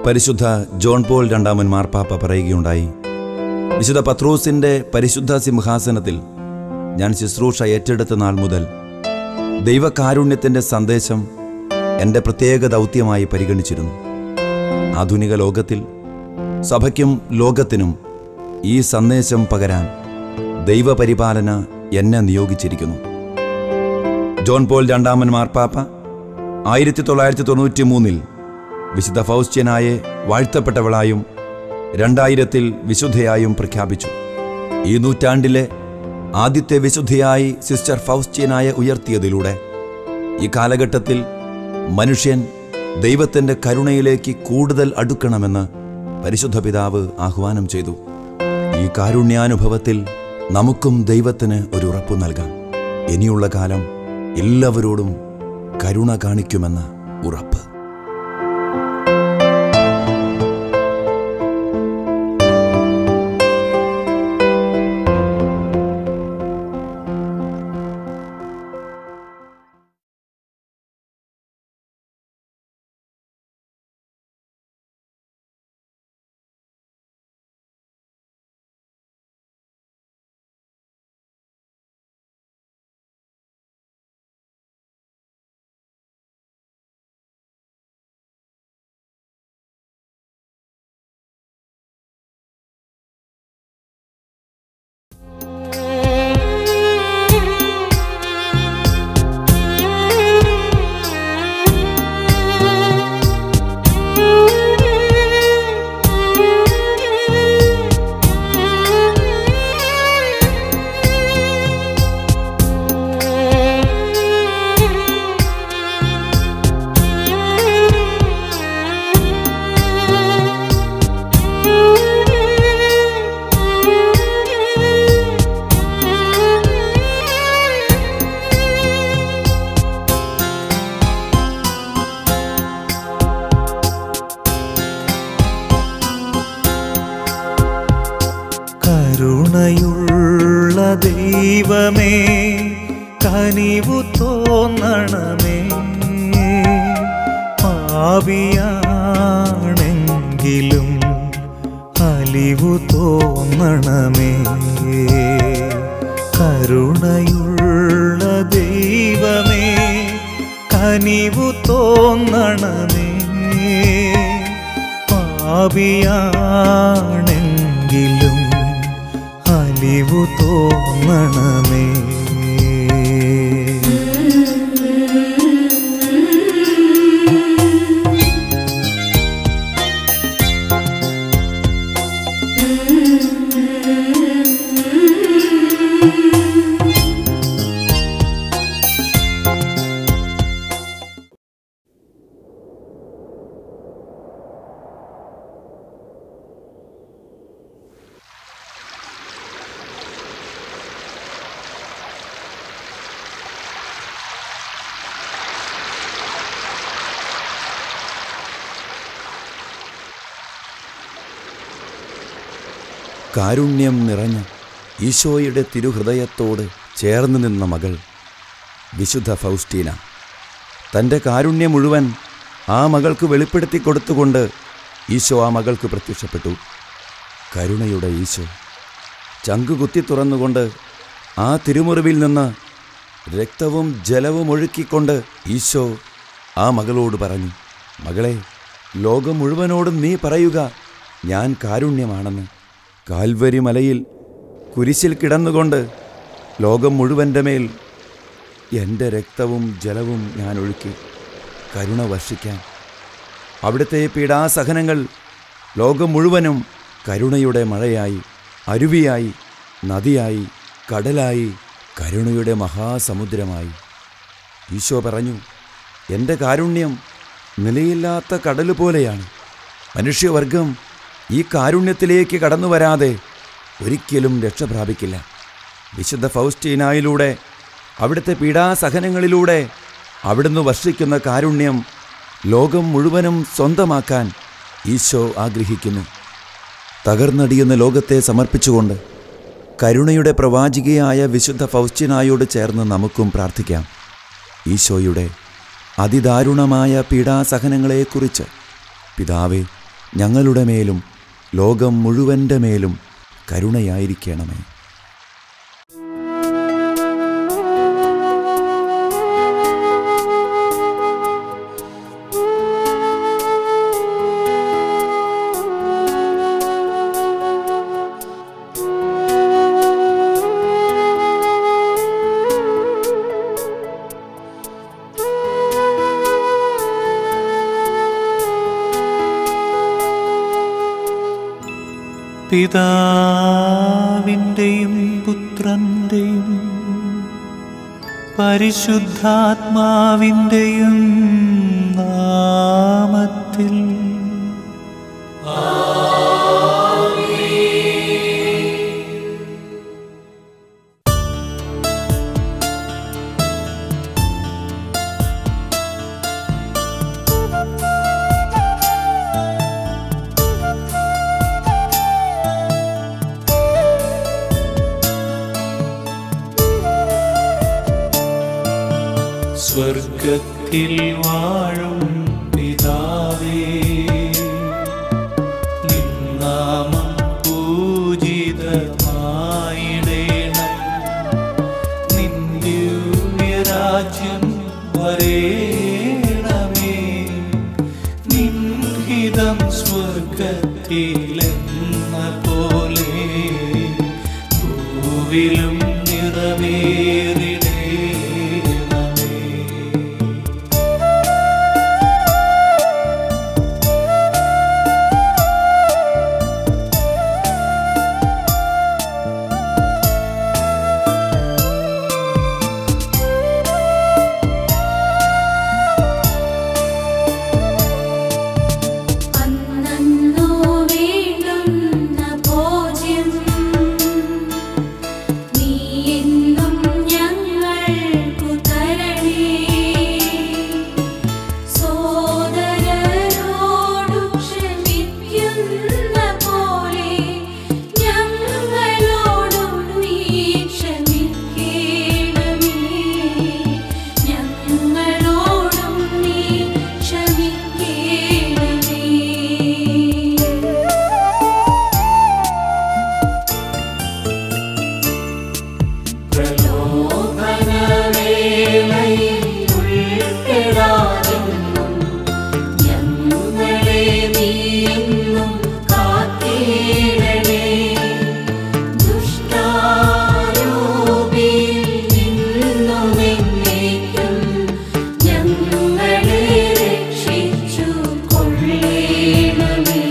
പരിശുദ്ധ John Paul രണ്ടാമൻ മാർപ്പാപ്പ പറയുകയുണ്ടായി വിശുദ്ധ പത്രോസിന്റെ പരിശുദ്ധ സിംഹാസനത്തിൽ ഞാൻ ശുശ്രൂഷ ഏറ്റെടുത്ത നാൾ മുതൽ ദൈവകാരുണ്യത്തിന്റെ സന്ദേശം എൻ്റെ പ്രത്യേക ദൗത്യമായി പരിഗണിച്ചിരുന്നു ആധുനിക ലോകത്തിൽ സഭയ്ക്കും ലോകത്തിനും ഈ സന്ദേശം പകരാൻ ദൈവപരിപാലന എന്നെ നിയോഗിച്ചിരിക്കുന്നു ജോൺ പോൾ രണ്ടാമൻ മാർപ്പാപ്പ ആയിരത്തി തൊള്ളായിരത്തി തൊണ്ണൂറ്റി മൂന്നിൽ വിശുദ്ധ ഫൗസ്റ്റ്യനായെ വാഴ്ത്തപ്പെട്ടവളായും രണ്ടായിരത്തിൽ വിശുദ്ധയായും പ്രഖ്യാപിച്ചു ഈ നൂറ്റാണ്ടിലെ ആദ്യത്തെ വിശുദ്ധയായി സിസ്റ്റർ ഫൗസ്റ്റ്യനായെ ഉയർത്തിയതിലൂടെ ഈ കാലഘട്ടത്തിൽ മനുഷ്യൻ ദൈവത്തിൻ്റെ കരുണയിലേക്ക് കൂടുതൽ അടുക്കണമെന്ന് പരിശുദ്ധ പിതാവ് ആഹ്വാനം ചെയ്തു ഈ കാരുണ്യാനുഭവത്തിൽ നമുക്കും ദൈവത്തിന് ഒരു ഉറപ്പു നൽകാം ഇനിയുള്ള കാലം എല്ലാവരോടും കരുണ കാണിക്കുമെന്ന ഉറപ്പ് കരുണയുള്ള ദൈവമേ കനിവു തോന്നണമേ പാപിയാണെങ്കിലും അലിവു തോന്നണമേ കരുണയുള്ള ദൈവമേ കനിവു തോന്നണമേ പാപിയാണെങ്കിലും അലിവു തോന്നണമേ കാരുണ്യം നിറഞ്ഞ ഈശോയുടെ തിരുഹൃദയത്തോട് ചേർന്ന് നിന്ന മകൾ വിശുദ്ധ ഫൗസ്റ്റീന തൻ്റെ കാരുണ്യം മുഴുവൻ ആ മകൾക്ക് വെളിപ്പെടുത്തി കൊടുത്തുകൊണ്ട് ഈശോ ആ മകൾക്ക് പ്രത്യക്ഷപ്പെട്ടു കരുണയുടെ ഈശോ ചങ്കു കുത്തി തുറന്നുകൊണ്ട് ആ തിരുമുറിവിൽ നിന്ന് രക്തവും ജലവും ഒഴുക്കിക്കൊണ്ട് ഈശോ ആ മകളോട് പറഞ്ഞു മകളെ ലോകം മുഴുവനോടും നീ പറയുക ഞാൻ കാരുണ്യമാണെന്ന് കാൽവരി മലയിൽ കുരിശിൽ കിടന്നുകൊണ്ട് ലോകം മുഴുവൻ്റെ മേൽ എൻ്റെ രക്തവും ജലവും ഞാൻ ഒഴുക്കി കരുണ വർഷിക്കാൻ അവിടുത്തെ പീഡാസഹനങ്ങൾ ലോകം മുഴുവനും കരുണയുടെ മഴയായി അരുവിയായി നദിയായി കടലായി കരുണയുടെ മഹാസമുദ്രമായി ഈശോ പറഞ്ഞു എൻ്റെ കാരുണ്യം നിലയില്ലാത്ത കടൽ പോലെയാണ് മനുഷ്യവർഗം ഈ കാരുണ്യത്തിലേക്ക് കടന്നു വരാതെ ഒരിക്കലും രക്ഷ പ്രാപിക്കില്ല വിശുദ്ധ ഫൗസ്റ്റീനായിലൂടെ അവിടുത്തെ പീഡാസഹനങ്ങളിലൂടെ അവിടുന്ന് വർഷിക്കുന്ന കാരുണ്യം ലോകം മുഴുവനും സ്വന്തമാക്കാൻ ഈശോ ആഗ്രഹിക്കുന്നു തകർന്നടിയുന്ന ലോകത്തെ സമർപ്പിച്ചുകൊണ്ട് കരുണയുടെ പ്രവാചികയായ വിശുദ്ധ ഫൗസ്റ്റിനായോട് ചേർന്ന് നമുക്കും പ്രാർത്ഥിക്കാം ഈശോയുടെ അതിദാരുണമായ പീഡാസഹനങ്ങളെക്കുറിച്ച് പിതാവേ ഞങ്ങളുടെ മേലും ലോകം മുഴുവൻ്റെ മേലും കരുണയായിരിക്കണമേ പിതാവിൻ്റെയും പുത്രൻ്റെയും പരിശുദ്ധാത്മാവിൻ്റെയും നാമത്തിൽ സ്വർഗത്തിൽ വാഴും പിതാവേ നിന്നാമം പൂജിതമായിടേണം നിന്ദിവ്യരാജ്യം വരേണമേ നിൻഹിതം സ്വർഗത്തിലെന്ന പോലെ ഭൂവിലും നിറവേറിടേണമേ അന്നന്നു വേണ്ടുന്ന ഭോജ്യം നീ എന്നും ഞങ്ങൾക്കു തരണേ സോദരരോടു ക്ഷമിക്കുന്ന പോലെ ഞങ്ങളോടും നീ ക്ഷമിക്കണമേ ഞങ്ങളോടും നീ ക്ഷമിക്കണമേ പ്രലോഭനവേളയിൽ ഉൾപ്പെടാതെന്നും ഞങ്ങളെ നീ എന്നും കാത്തിടണേ ദുഷ്ടാരൂപിയിൽ നിന്നും എന്നേക്കും ഞങ്ങളെ രക്ഷിച്ചു കൊള്ളേണമേ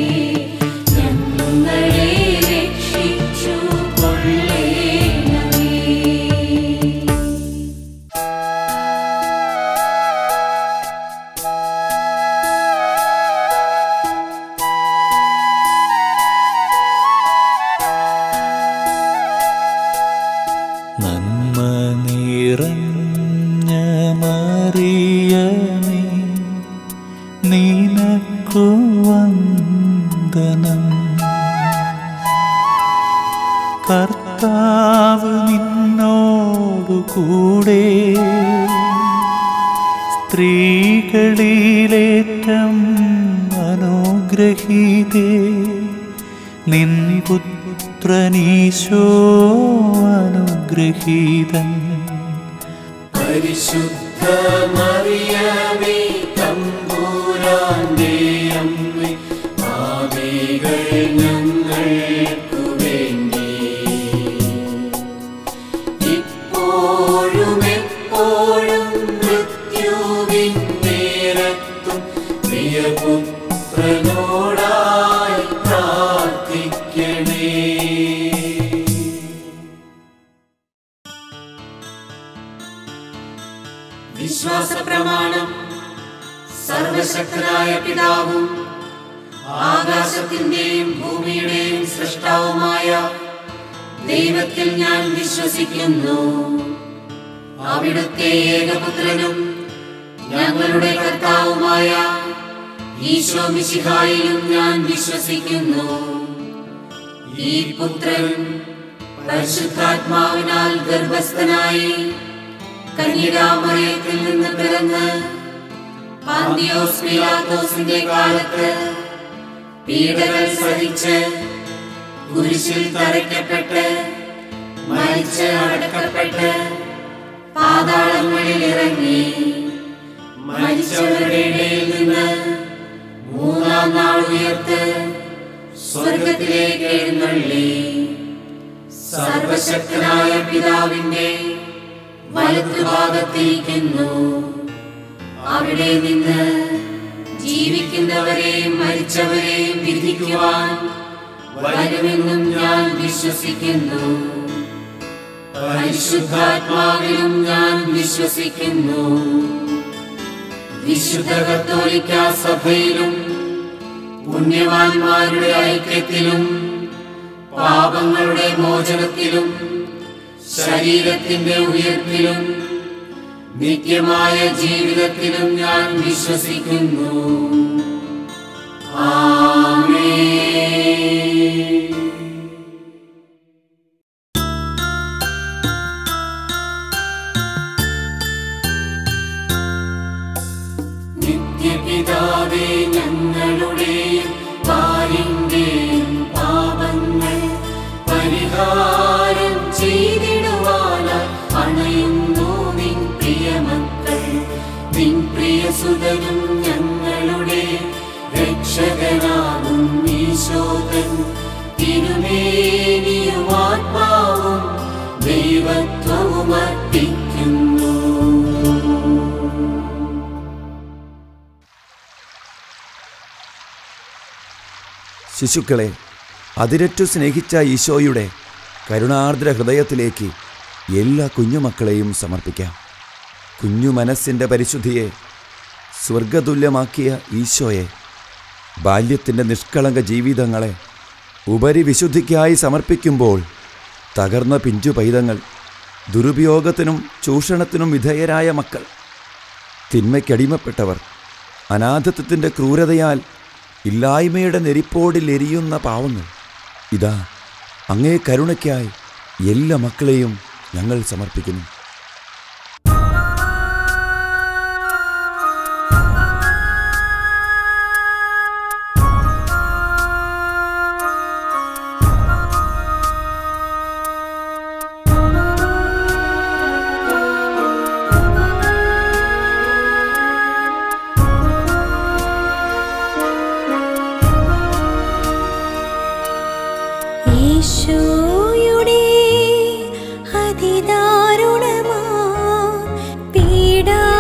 ഞങ്ങളെ രക്ഷിച്ചു കൊള്ളേണമേ നന്മ നിറഞ്ഞ മറിയമേ നിനക്കു വന്ദനം കർത്താവ് നിന്നോടു കൂടെ സ്ത്രീകളിലേറ്റം അനുഗ്രഹീതേ നിൻ പുത്രനീശോ അനുഗ്രഹീതൻ പരിശുദ്ധ മറിയമേ തമ്പുരാന്റെ അമ്മേ പാപികൾ ഞങ്ങൾക്കു വേണ്ടി ഇപ്പോഴും എപ്പോഴും മൃത്യുവിൻ നേരത്തും പ്രിയപുത്രനോടായി പ്രാർത്ഥിക്കണേ വിശ്വാസ പ്രമാണം സർവശക്തനായ പിതാവും ആകാശത്തിന്റെയും ഭൂമിയുടെയും സൃഷ്ടാവുമായ ദൈവത്തിൽ ഞാൻ വിശ്വസിക്കുന്നു അവിടുത്തെ ഏകപുത്രനും ഞങ്ങളുടെ കർത്താവുമായ ഈശോ മിശിഹായിലും ഞാൻ വിശ്വസിക്കുന്നു ഈ പുത്രൻ പരിശുദ്ധാത്മാവിനാൽ ഗർഭസ്ഥനായി കന്യകാമറിയത്തിൽ നിന്ന് പിറന്ന് പാന്തിയോസ് പീലാത്തോസിന്റെ കാലത്ത് പീഡകൾ സഹിച്ച് കുരിശിൽ തറയ്ക്കപ്പെട്ട് മരിച്ച് അടക്കപ്പെട്ട് പാതാളങ്ങളിൽ ഇറങ്ങി മരിച്ചവരുടെ ഇടയിൽ നിന്ന് മൂന്നാം നാൾ ഉയർത്ത് സ്വർഗത്തിലേക്ക് എഴുന്നള്ളി സർവശക്തനായ പിതാവിന്റെ വലത്തുഭാഗത്തിരിക്കുന്നു അവിടെ നിന്ന് ജീവിക്കുന്നവരെയും മരിച്ചവരെയും വിധിക്കുവാൻ വരുമെന്നും ഞാൻ വിശ്വസിക്കുന്നു പരിശുദ്ധാത്മാവിലും ഞാൻ വിശ്വസിക്കുന്നു വിശുദ്ധ കത്തോലിക്ക സഭയിലും പുണ്യവാന്മാരുടെ ഐക്യത്തിലും പാപങ്ങളുടെ മോചനത്തിലും ശരീരത്തിന്റെ ഉയർപ്പിലും നിത്യമായ ജീവിതത്തിലും ഞാൻ വിശ്വസിക്കുന്നു ആമേൻ നിത്യപിതാവേ ഞങ്ങളുടെയും പാലിന്റെയും പാപങ്ങൾ പരിഹാരം ചെയ്തിടുവാനായി അണയുന്നു നിൻ പ്രിയമക്കൾ നിൻ പ്രിയസുതനും ഞങ്ങളുടെ രക്ഷകനാകും ഈശോകൻ തിരുമേനിയും ആത്മാവും ദൈവത്വവും അർപ്പിക്കുന്നു ശിശുക്കളെ അതിരറ്റു സ്നേഹിച്ച ഈശോയുടെ കരുണാർദ്ര ഹൃദയത്തിലേക്ക് എല്ലാ കുഞ്ഞുമക്കളെയും സമർപ്പിക്കാം കുഞ്ഞു മനസ്സിൻ്റെ പരിശുദ്ധിയെ സ്വർഗതുല്യമാക്കിയ ഈശോയെ ബാല്യത്തിൻ്റെ നിഷ്കളങ്ക ജീവിതങ്ങളെ ഉപരിവിശുദ്ധിക്കായി സമർപ്പിക്കുമ്പോൾ തകർന്ന പിഞ്ചു പൈതങ്ങൾ ദുരുപയോഗത്തിനും ചൂഷണത്തിനും വിധേയരായ മക്കൾ തിന്മയ്ക്കടിമപ്പെട്ടവർ അനാഥത്വത്തിൻ്റെ ക്രൂരതയാൽ ഇല്ലായ്മയുടെ നെരിപ്പോടിൽ എരിയുന്ന പാവങ്ങൾ ഇതാ അങ്ങേ കരുണയ്ക്കായി എല്ലാ മക്കളെയും ഞങ്ങൾ സമർപ്പിക്കുന്നു ഈശോയുടെ അതിദാരുണമാ പീഡാസഹനങ്ങളെ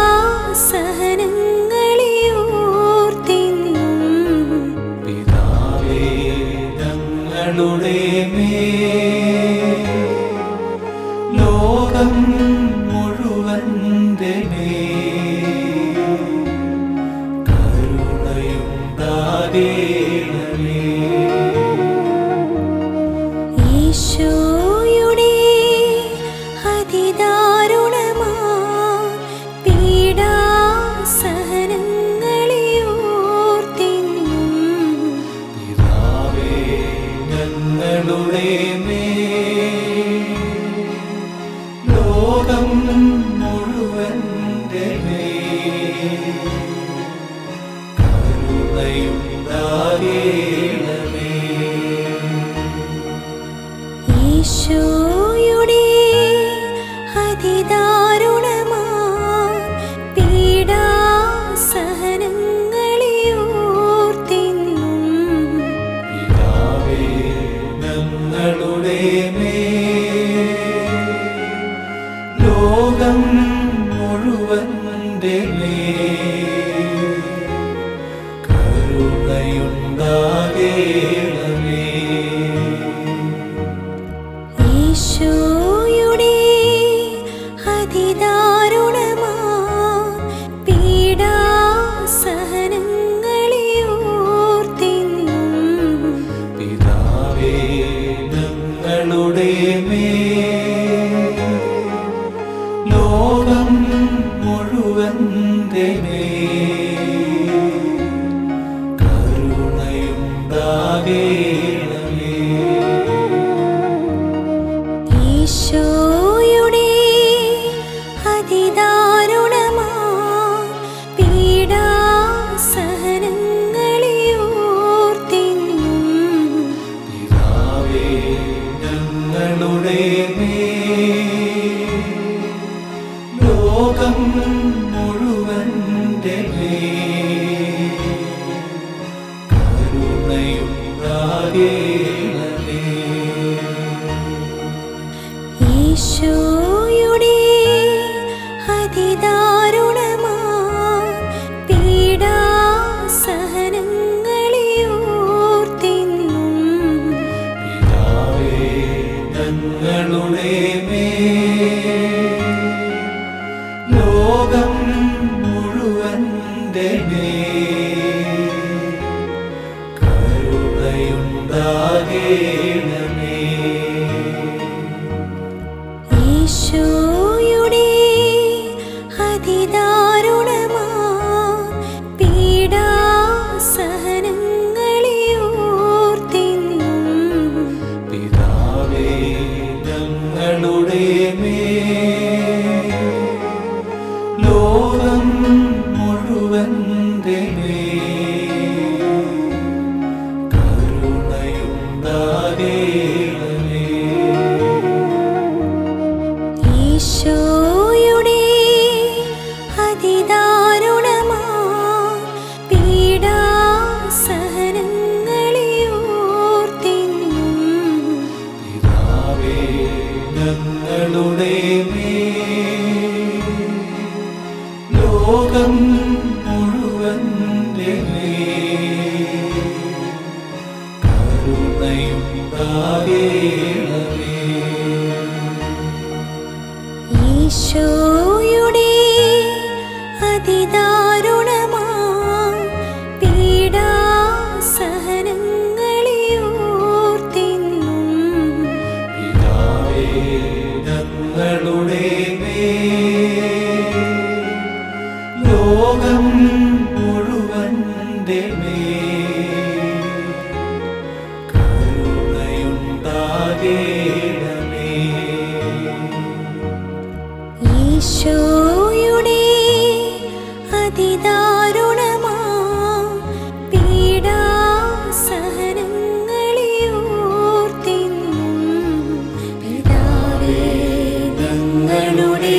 ഓർത്തിന്നും പിതാവേ ഞങ്ങളുടെ മേൽ ലോകം മുഴുവൻ്റെ മേൽ കരുണയുണ്ടാകേണമേ ഈശോയുടെ അതിദാരുണമാ പീഡാസഹനങ്ങളെ ഓർത്തിന്നും പിതാവേ ഞങ്ങളുടെ മേൽ ലോകം മുഴുവൻ്റെ മേൽ കരുണയുണ്ടാകേണമേ ഈശോയുടെ അതിദാരുണമാ പീഡാസഹനങ്ങളെ ഓർത്തിന്നും പിതാവേ ഞങ്ങളുടെ മേൽ ലോകം മുഴുവൻ്റെ മേൽ കരുണയുണ്ടാകേണമേ ഈശോയുടെ അതിദാരുണമാ പീഡാസഹനങ്ങളെ ഓർത്തിന്നും പിതാവേ ഞങ്ങളുടെ മേൽ ലോകം മുഴുവൻ്റെ മേൽ കരുണയുണ്ടാകേണമേ ഈശോയുടെ അതിദാരുണമാ പീഡാസഹനങ്ങളെ ഓർത്തെന്നും പിതാവേ ഞങ്ങളുടെ മേൽ ലോകം മുഴുവൻ്റെ മേൽ കരുണയുണ്ടാകേണമേ ഈശോയുടെ അതിദാരുണമാ പീഡാസഹനങ്ങളെ ഓർത്തെന്നും പിതാവേ ഞങ്ങളുടെ മേൽ ലോകം മുഴുവൻ്റെ മേൽ കരുണയുണ്ടാകേണമേ ഈശോയുടെ അതിദാരുണമാ പീഡാസഹനങ്ങളെ ഓർത്തെന്നും പിതാവേ ഞങ്ങളുടെ മേൽ ലോകം മുഴുവൻ്റെ മേൽ കരുണയുണ്ടാകേണമേ ഈശോയുടെ അതിദാരുണമാ പീഡാസഹനങ്ങളെ ഓർത്തെന്നും പിതാവേ ഞങ്ങളുടെ മേൽ ലോകം മുഴുവൻ്റെ മേൽ കരുണയുണ്ടാകേണമേ ഈശോയുടെ അതിദാരുണമാ പീഡാസഹനങ്ങളെ ഓർത്തെന്നും പിതാവേ ഞങ്ങളുടെ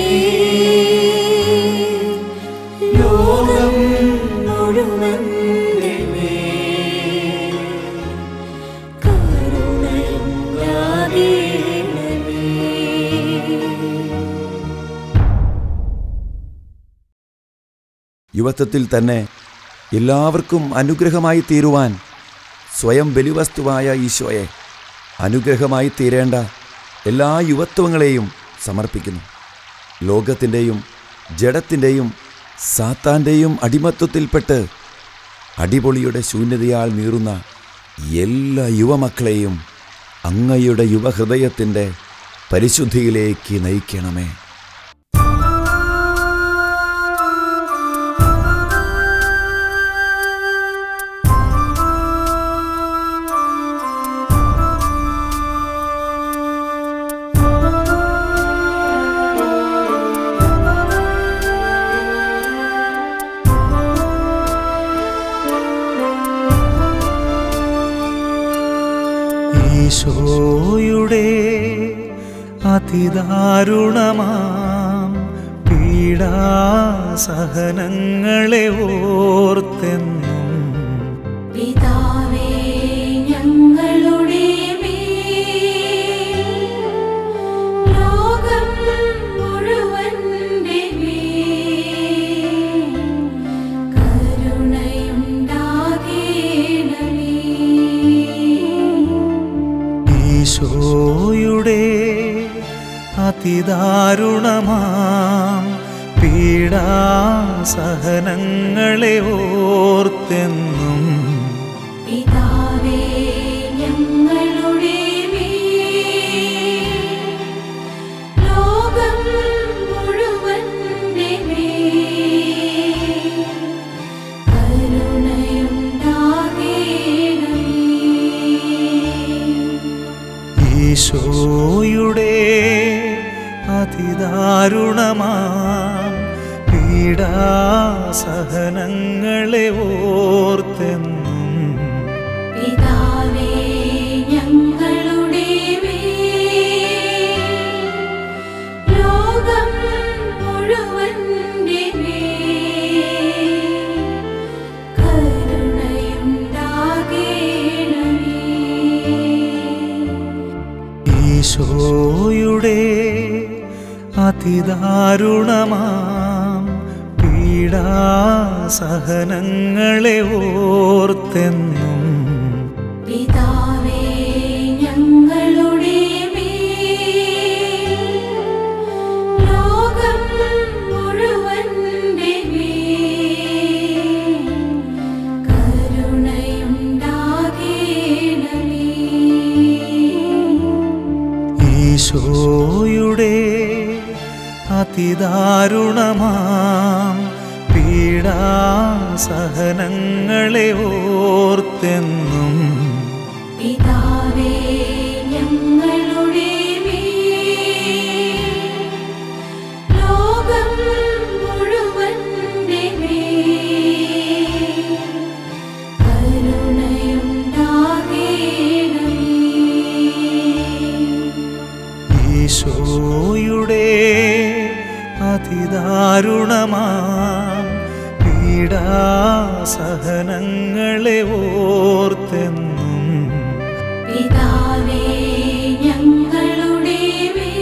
മേൽ ലോകം മുഴുവൻ്റെ മേൽ കരുണയുണ്ടാകേണമേ യുവത്വത്തിൽ തന്നെ എല്ലാവർക്കും അനുഗ്രഹമായി തീരുവാൻ സ്വയം ബലിവസ്തുവായ ഈശോയെ അനുഗ്രഹമായി തീരേണ്ട എല്ലാ യുവത്വങ്ങളെയും സമർപ്പിക്കുന്നു ലോകത്തിൻ്റെയും ജഡത്തിൻ്റെയും സാത്താൻ്റെയും അടിമത്വത്തിൽപ്പെട്ട് അടിപൊളിയുടെ ശൂന്യതയാൽ നീറുന്ന എല്ലാ യുവമക്കളെയും അങ്ങയുടെ യുവഹൃദയത്തിൻ്റെ പരിശുദ്ധിയിലേക്ക് നയിക്കണമേ ഈശോയുടെ അതിദാരുണമാം പീഡാസഹനങ്ങളെ ഓർത്തെന്നും പിതാവേ ഞങ്ങളുടെ മേൽ ലോകം മുഴുവൻ്റെ മേൽ കരുണയുണ്ടാകേണമേ ഈശോയുടെ അതിദാരുണമാം പീഡാസഹനങ്ങളെ ഓർത്തെന്നും പിതാവേ ഞങ്ങളുടെ മേൽ ലോകം മുഴുവൻ്റെ മേൽ കരുണയുണ്ടാകേണമേ ഈശോയുടെ അതിദാരുണമാം പീഡാസഹനങ്ങളെ ഓർത്തെന്നും പിതാവേ ഞങ്ങളുടെ മേൽ ലോകം മുഴുവൻ്റെ മേൽ കരുണയുണ്ടാകേണമേ ഈശോയുടെ അതിദാരുണമാം പീഡാസഹനങ്ങളെ ഓർത്തെന്നും പിതാവേ ഞങ്ങളുടെ മേൽ ലോകം മുഴുവന്റെ മേൽ കരുണയുണ്ടാകേണമേ ഈശോയുടെ അതിദാരുണമാം പീഡാസഹനങ്ങളെ ഓർത്തെന്നും പിതാവേ ഞങ്ങളുടെ മേൽ ലോകം മുഴുവന്റെ മേൽ കരുണയുണ്ടാകേണമേ ഈശോയുടെ അതിദാരുണമാം പീഡാസഹനങ്ങളെ ഓർത്തെന്നും പിതാവേ ഞങ്ങളുടെ മേൽ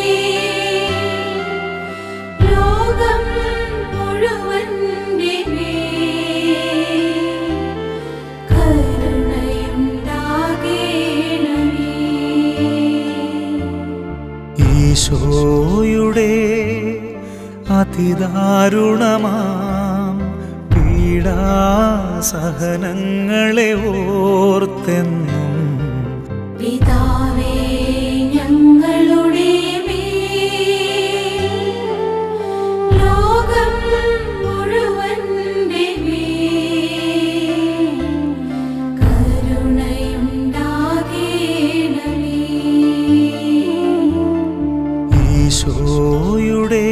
ലോകം മുഴുവന്റെ മേൽ കരുണയുണ്ടാകേണമേ ഈശോയുടെ അതിദാരുണമാം പീഡാസഹനങ്ങളെ ഓർത്തെന്നും പിതാവേ ഞങ്ങളുടെ മേൽ ലോകം മുഴുവന്റെ മേൽ കരുണയുണ്ടാകേണമേ ഈശോയുടെ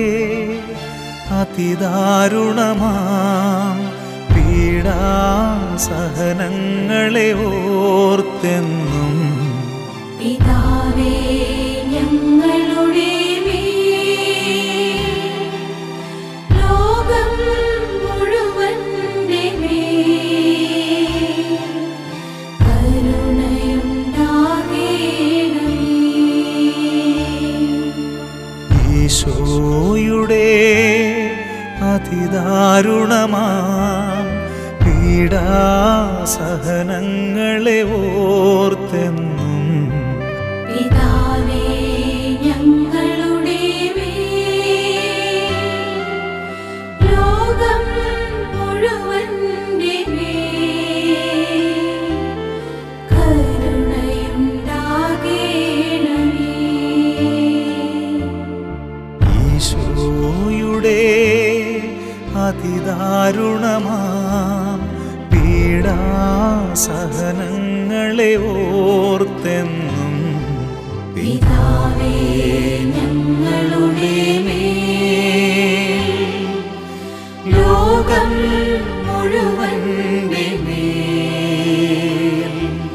അതിദാരുണമാം പീഡാസഹനങ്ങളെ ഓർത്തെന്നും പിതാവേ ഞങ്ങളുടെ മേൽ ലോകം മുഴുവന്റെ മേൽ കരുണയുണ്ടാകേണമേ ഈശോയുടെ അതിദാരുണമാം പീഡാസഹനങ്ങളെ ഓർത്തെന്നും പിതാവേ ഞങ്ങളുടെ മേൽ ലോകം മുഴുവന്റെ മേൽ കരുണയുണ്ടാകേണമേ ഈശോയുടെ അതിദാരുണമാം പീഡാസഹനങ്ങളെ ഓർത്തെന്നും പിതാവേ ഞങ്ങളുടെ മേൽ ലോകം മുഴുവന്റെ മേൽ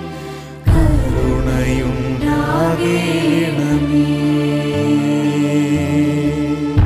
കരുണയുണ്ടാകേണമേ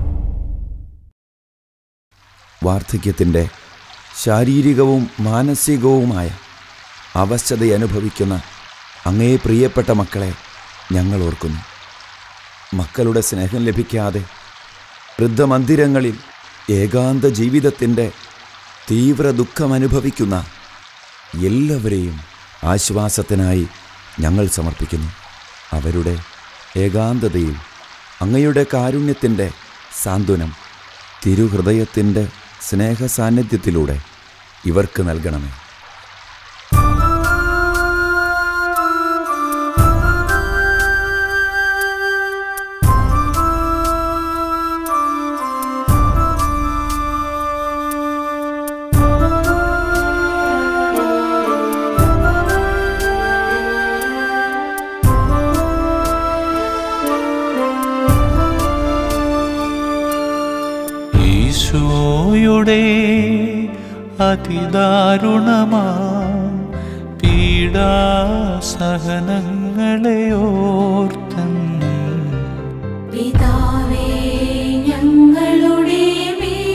വാർദ്ധക്യത്തിൻ്റെ ശാരീരികവും മാനസികവുമായ അവശതയനുഭവിക്കുന്ന അങ്ങേ പ്രിയപ്പെട്ട മക്കളെ ഞങ്ങൾ ഓർക്കുന്നു മക്കളുടെ സ്നേഹം ലഭിക്കാതെ വൃദ്ധമന്ദിരങ്ങളിൽ ഏകാന്ത ജീവിതത്തിൻ്റെ തീവ്ര ദുഃഖമനുഭവിക്കുന്ന എല്ലാവരെയും ആശ്വാസത്തിനായി ഞങ്ങൾ സമർപ്പിക്കുന്നു അവരുടെ ഏകാന്തതയിൽ അങ്ങയുടെ കാരുണ്യത്തിൻ്റെ സാന്ത്വനം തിരുഹൃദയത്തിൻ്റെ സ്നേഹസാന്നിധ്യത്തിലൂടെ ഇവർക്ക് നൽകണമേ ഈശോയുടെ അതിദാരുണമാ പീഡാസഹനങ്ങളെ ഓർത്തെന്നും പിതാവേ ഞങ്ങളുടെ മേൽ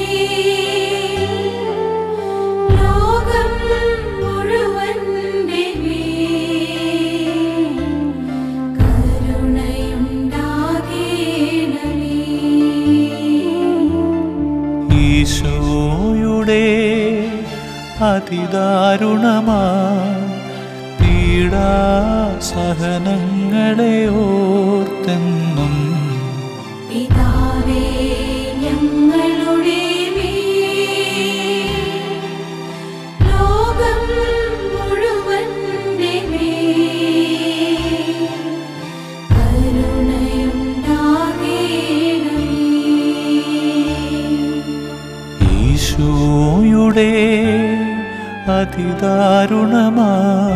ലോകം മുഴുവന്റെ മേൽ കരുണയുണ്ടാകേണമേ അതിദാരുണമാ പീഡാസഹനങ്ങളെ ഓർത്തെന്നും പിതാവേ ഞങ്ങളുടെ മേൽ ലോകം മുഴുവന്റെ മേൽ കരുണയുണ്ടാകേണമേ ഈശോയുടെ അതിദാരുണമാ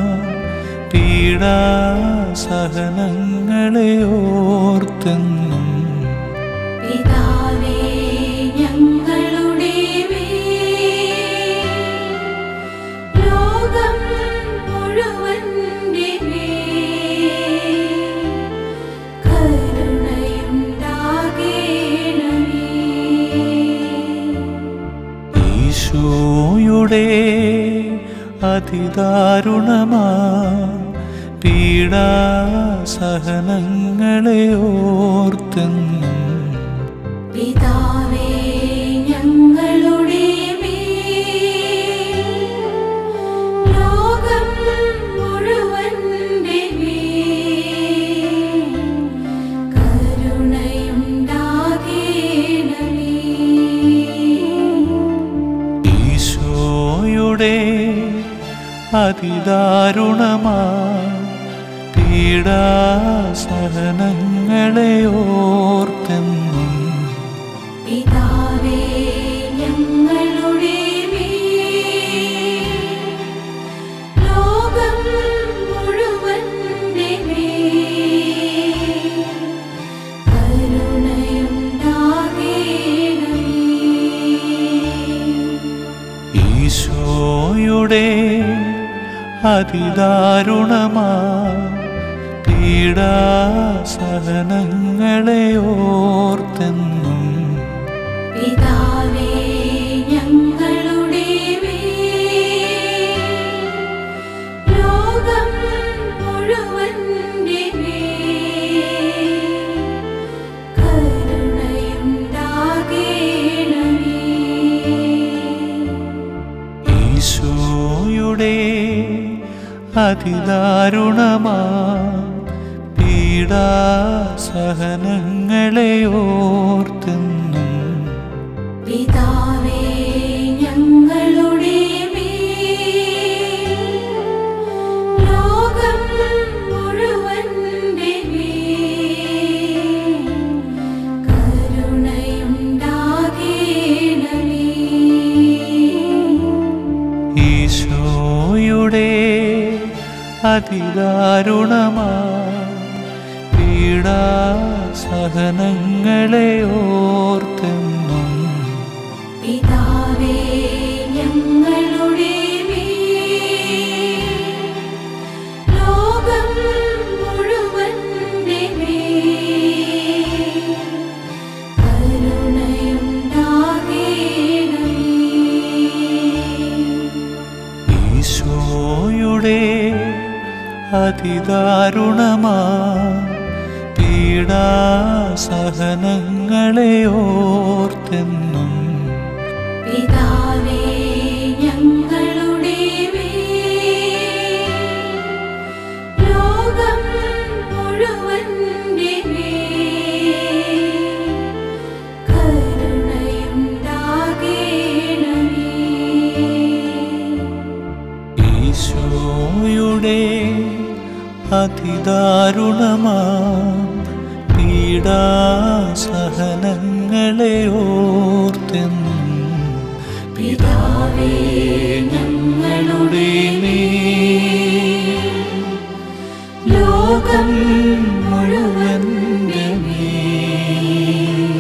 പീഡാസഹനങ്ങളെ ഓർത്തെന്നും പിതാവേ ഞങ്ങളുടെ മേൽ ലോകം മുഴുവന്റെ മേൽ കരുണയുണ്ടാകേണമേ ഈശോയുടെ അതിദാരുണമാ പീഡാസഹനങ്ങളെ ഓർത്തെന്നും പിതാവേ ഞങ്ങളുടെ മേൽ ലോകം മുഴുവന്റെ മേൽ കരുണയുണ്ടാകേണമേ ഈശോയുടെ അതിദാരുണമാ പീഡാസഹനങ്ങളെ ഓർത്തെന്നും പിതാവേ ഞങ്ങളുടെ മേൽ ലോകം മുഴുവന്റെ മേൽ കരുണയുണ്ടാകേണമേ ഈശോയുടെ അതിദാരുണമാ പീഡാസഹനങ്ങളെ ഓർത്തെന്നും പിതാവേ ഞങ്ങളുടെ മേൽ ലോകം മുഴുവന്റെ മേൽ കരുണയുണ്ടാകേണമേ ഈശോയുടെ അതിദാരുണമാ പീഡാസഹനങ്ങളെ ഓർത്തെന്നും പിതാവേ ഞങ്ങളുടെ മേൽ ലോകം മുഴുവന്റെ മേൽ കരുണയുണ്ടാകേണമേ ഈശോയുടെ അതിദാരുണമാ പീഡാസഹനങ്ങളെ ഓർത്തെന്നും പിതാവേ ഞങ്ങളുടെ മേൽ ലോകം മുഴുവന്റെ മേൽ കരുണയുണ്ടാകേണമേ ഈശോയുടെ അതിദാരുണമാ പീഡാസഹനങ്ങളെ ഓർത്തെന്നും പിതാവേ ഞങ്ങളുടെ മേൽ ലോകം മുഴുവന്റെ മേൽ കരുണയുണ്ടാകേണമേ ഈശോയുടെ അതിദാരുണമാ പീഡാസഹനങ്ങളെ ഓർത്തെന്നും പിതാവേ ഞങ്ങളുടെ മേൽ ലോകം മുഴുവന്റെ മേൽ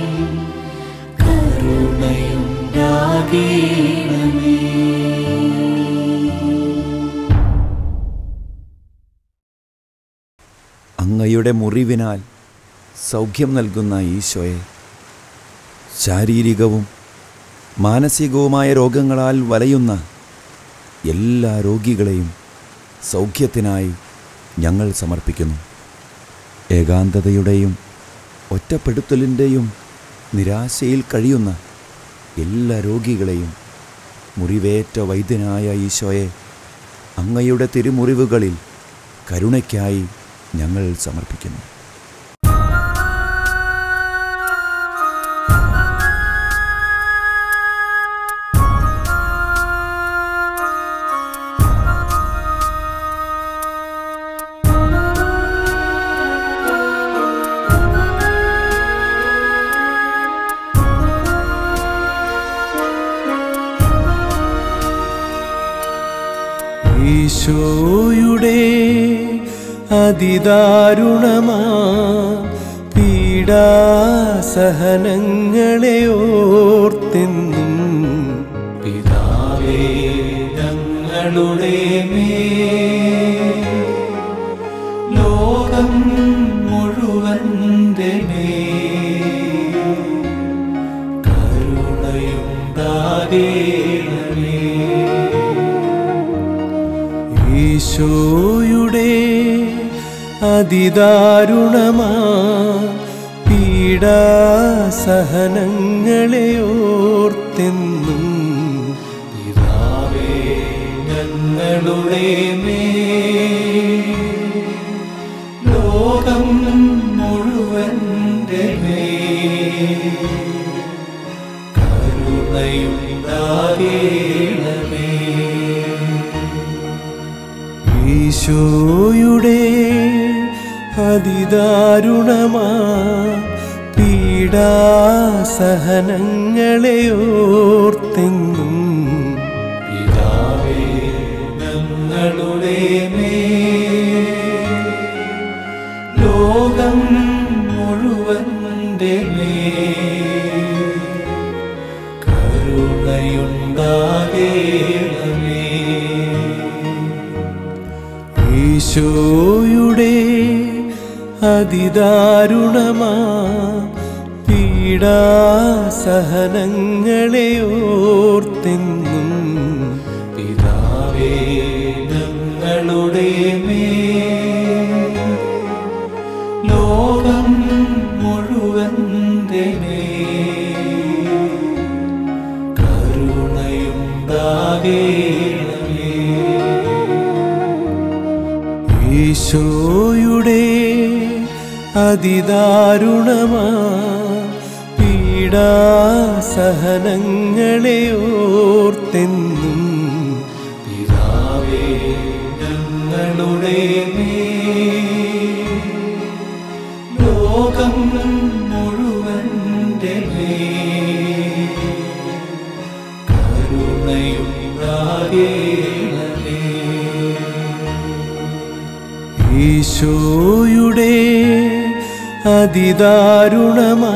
അങ്ങയുടെ മുറിവിനാൽ സൗഖ്യം നൽകുന്ന ഈശോയെ ശാരീരികവും മാനസികവുമായ രോഗങ്ങളാൽ വലയുന്ന എല്ലാ രോഗികളെയും സൗഖ്യത്തിനായി ഞങ്ങൾ സമർപ്പിക്കുന്നു ഏകാന്തതയുടെയും ഒറ്റപ്പെടുത്തലിൻ്റെയും നിരാശയിൽ കഴിയുന്ന എല്ലാ രോഗികളെയും മുറിവേറ്റ വൈദ്യനായ ഈശോയെ അങ്ങയുടെ തിരുമുറിവുകളിൽ കരുണയ്ക്കായി ഞങ്ങൾ സമർപ്പിക്കുന്നു ഈശോയുടെ അതിദാരുണമാ പീഡാസഹനങ്ങളെ ഓർത്തെന്നും പിതാവേ ഞങ്ങളുടെ മേൽ ലോകം മുഴുവൻ്റെ മേൽ കരുണയുണ്ടാകേണമേ ഈശോയുടെ അതിദാരുണമാ പീഡാസഹനങ്ങളെ ഓർത്തെന്നും പിതാവേ ഞങ്ങളുടെ മേൽ ലോകം മുഴുവൻ്റെ മേൽ കരുണയുണ്ടാകേണമേ ഈശോയുടെ അതിദാരുണമാ പീഡാസഹനങ്ങളെ ഓർത്തെന്നും പിതാവേ ഞങ്ങളുടെ മേൽ ലോകം മുഴുവൻ്റെ മേൽ കരുണയുണ്ടാകേണമേ ഈശോയുടെ അതിദാരുണമാ പീഡാസഹനങ്ങളെ ഓർത്തെന്നും പിതാവേ ഞങ്ങളുടെ മേൽ ലോകം മുഴുവൻ്റെ മേൽ കരുണയുണ്ടാകേണമേ ഈശോയുടെ അതിദാരുണമാ പീഡാസഹനങ്ങളെ ഓർത്തെന്നും പിതാവേ ഞങ്ങളുടെ മേൽ ലോകം മുഴുവൻ്റെ മേൽ കരുണയുണ്ടാകേണമേ ഈശോയുടെ അതിദാരുണമാ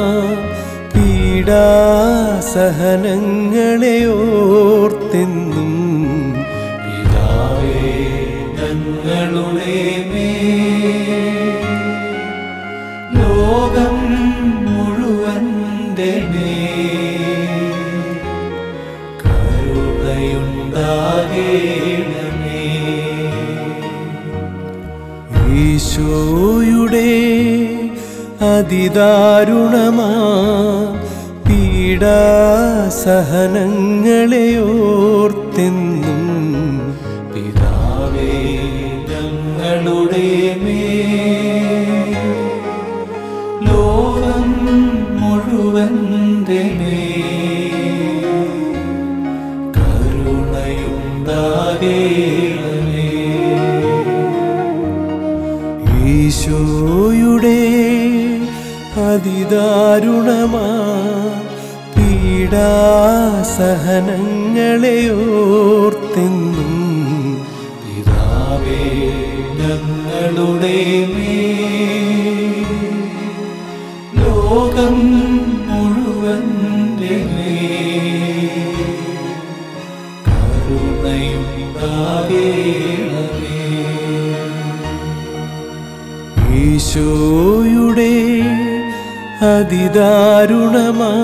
പീഡാസഹനങ്ങളെ ഓർത്തെന്നും പിതാവേ ഞങ്ങളുടെ മേൽ ലോകം മുഴുവൻ്റെ മേൽ കരുണയുണ്ടാകേണമേ ഈശോയുടെ അതിദാരുണമാ പീഡാസഹനങ്ങളെ ഓർത്തെന്നും പിതാവേ ഞങ്ങളുടെ മേൽ ലോകം മുഴുവൻ്റെ മേൽ കരുണയുണ്ടാകേണമേ ഈശോയുടെ അതിദാരുണമാ പീഡാസഹനങ്ങളെ ഓർത്തെന്നും പിതാവേ ഞങ്ങളുടെ മേൽ ലോകം മുഴുവൻ്റെ മേൽ കരുണയുണ്ടാകേണമേ ഈശോയുടെ അതിദാരുണമാ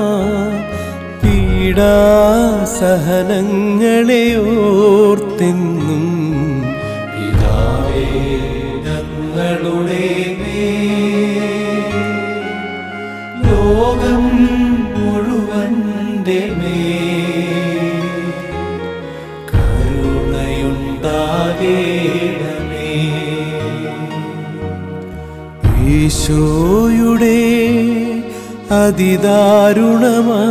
പീഡാസഹനങ്ങളെ ഓർത്തെന്നും പിതാവേ ഞങ്ങളുടെ മേൽ ലോകം മുഴുവൻ്റെ മേൽ ഈശോയുടെ അതിദാരുണമാ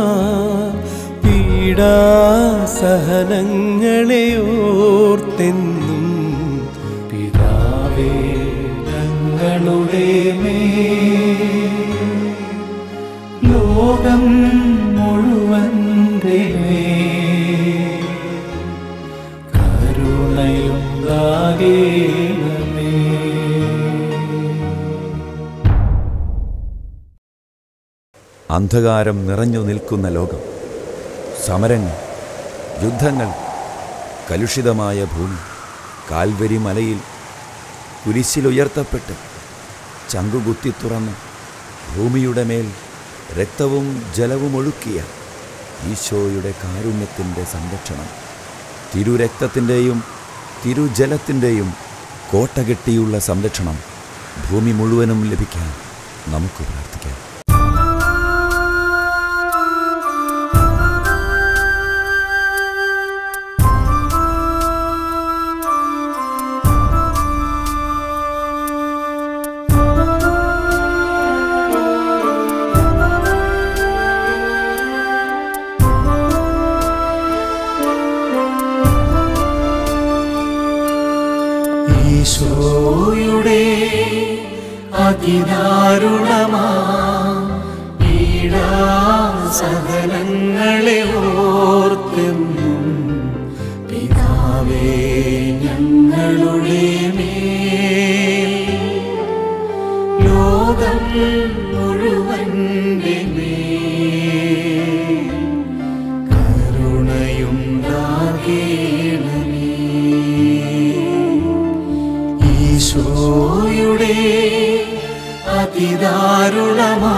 പീഡാസഹനങ്ങളെ ഓർത്തെന്നും പിതാവേ ഞങ്ങളുടെ മേൽ ലോകം മുഴുവൻ്റെ മേൽ കരുണയുണ്ടാകേണമേ അന്ധകാരം നിറഞ്ഞു നിൽക്കുന്ന ലോകം സമരങ്ങൾ യുദ്ധങ്ങൾ കലുഷിതമായ ഭൂമി കാൽവരി മലയിൽ കുരിശിലുയർത്തപ്പെട്ട് ചങ്കുകുത്തി തുറന്ന് ഭൂമിയുടെ മേൽ രക്തവും ജലവും ഒഴുക്കിയ ഈശോയുടെ കാരുണ്യത്തിൻ്റെ സംരക്ഷണം തിരുരക്തത്തിൻ്റെയും തിരുജലത്തിൻ്റെയും കോട്ട കെട്ടിയുള്ള സംരക്ഷണം ഭൂമി മുഴുവനും ലഭിക്കാൻ നമുക്ക് പ്രാർത്ഥിക്കാം ഈശോയുടെ അതിദാരുണമാ പീഡാസഹനങ്ങളെ ഓർത്തെന്നും പിതാവേ ഞങ്ങളുടെ മേൽ ലോകം മുഴുവൻ്റെ മേൽ കരുണയുണ്ടാകേണമേ ഈശോയുടെ അതിദാരുണമാ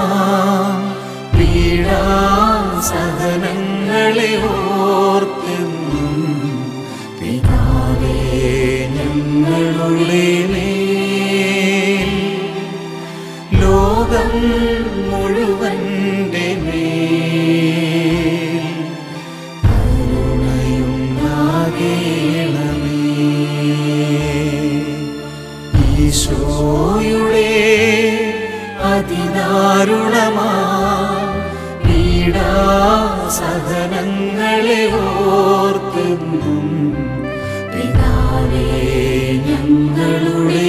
പീഡാസഹനങ്ങളെ ഓർത്തെന്നും പിതാവേ ഞങ്ങളുടെ മേൽ ലോകം മുഴുവൻ്റെ മേൽ കരുണയുണ്ടാകേണമേ ഈശോയുടെ അതിദാരുണമാ പീഡാസഹനങ്ങളെ ഓർത്തെന്നും പിതാവേ ഞങ്ങളുടെ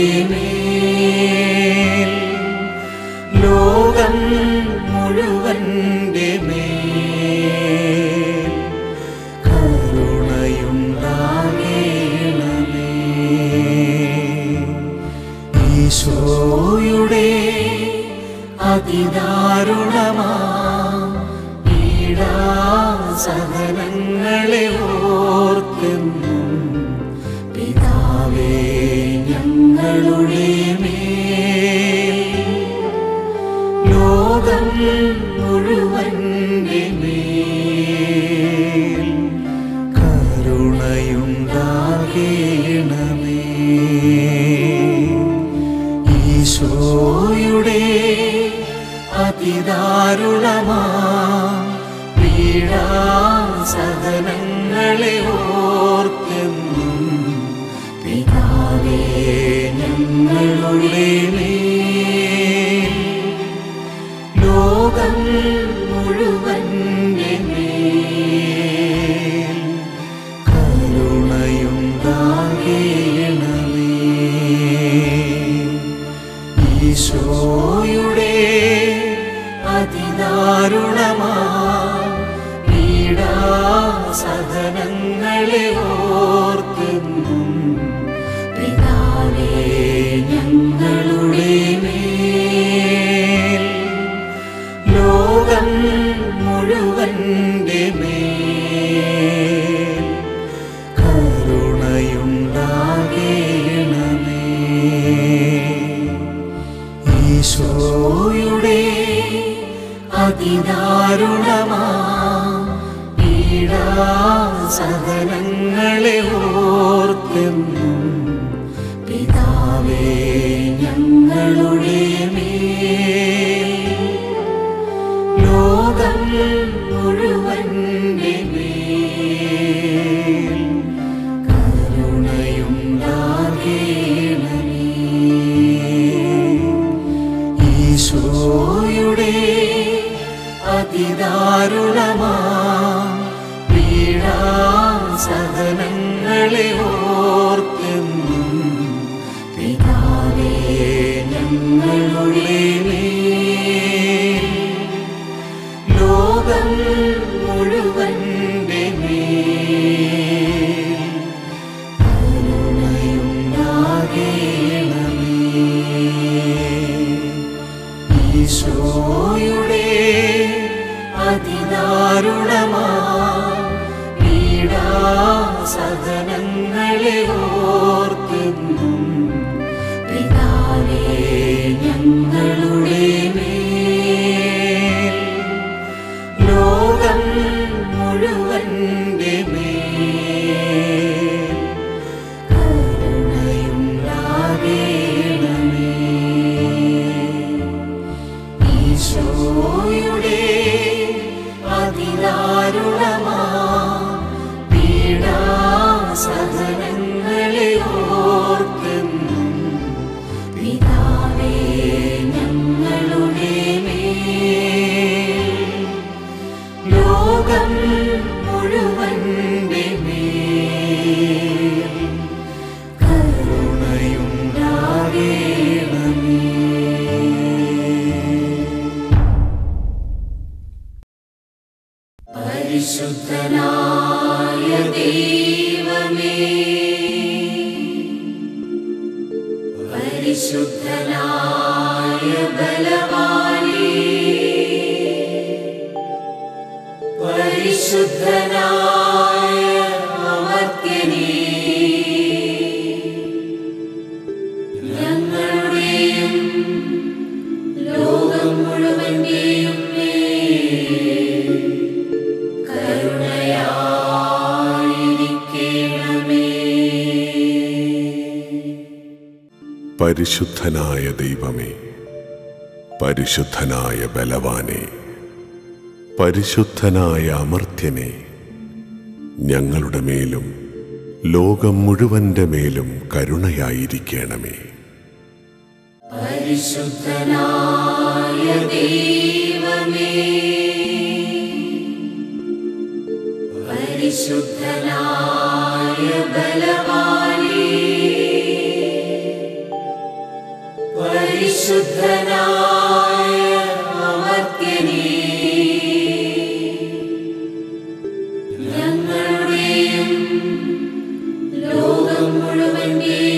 മേൽ ലോകം മുഴുവൻ്റെ മേൽ കരുണയുണ്ടാകേണമേ ഈശോയുടെ അതിദാരുണമാ പീഡാസഹനങ്ങളെ ഓർത്തെന്നും പിതാവേ ഞങ്ങളുടെ മേൽ ലോകം മുഴുവൻ്റെ മേൽ കരുണയുണ്ടാകേണമേ ഈശോയുടെ അതിദാരുണമാ പീഡാസഹനങ്ങളെ ഓർത്തെന്നും പിതാവേ ഞങ്ങളുടെ മേൽ ലോകം മുഴുവൻ്റെ മേൽ കരുണയുണ്ടാകേണമേ ഈശോയുടെ അതിദാരുണമാ പീഡാസഹനങ്ങളെ ഓർത്തെന്നും പിതാവേ ഞങ്ങളുടെ മേൽ ലോകം മുഴുവൻ്റെ മേൽ കരുണയുണ്ടാകേണമേ ഈശോയുടെ അതിദാരുണമാ പീഡാസഹനങ്ങളെ ഓർത്തെന്നും പിതാവേ ഞങ്ങളുടെ മേൽ ലോകം മുഴുവൻ്റെ മേൽ കരുണയുണ്ടാകേണമേ ഈശോയുടെ അതിദാരുണമാ പീഡാസഹനങ്ങളെ ഓർത്തെന്നും പിതാവേ ഞങ്ങളുടെ മേൽ ലോകം മുഴുവൻ്റെ മേൽ കരുണയുണ്ടാകേണമേ ഈശോയുടെ അതിദാരുണമാ പീഡാസഹനങ്ങളെ ഓർത്തെന്നും പിതാവേ ഞങ്ങളുടെ മേൽ ലോകം മുഴുവൻ്റെ മേൽ കരുണയുണ്ടാകേണമേ പരിശുദ്ധനായ ദൈവമേ പരിശുദ്ധനായ ബലവാനേ പരിശുദ്ധനായ അമർത്യനേ ഞങ്ങളുടെയും ലോകം മുഴുവന്റെയും മേൽ കരുണയായിരിക്കണമേ പരിശുദ്ധനായ ദൈവമേ പരിശുദ്ധനായ ബലവാനെ പരിശുദ്ധനായ അമർത്യനെ ഞങ്ങളുടെ മേലും ലോകം മുഴുവന്റെ മേലും കരുണയായിരിക്കണമേ പരിശുദ്ധനായ ദൈവമേ പരിശുദ്ധനായ ബലവാനേ പരിശുദ്ധനായ അമർത്യനേ ഞങ്ങളുടെയും ലോകം മുഴുവന്റെയും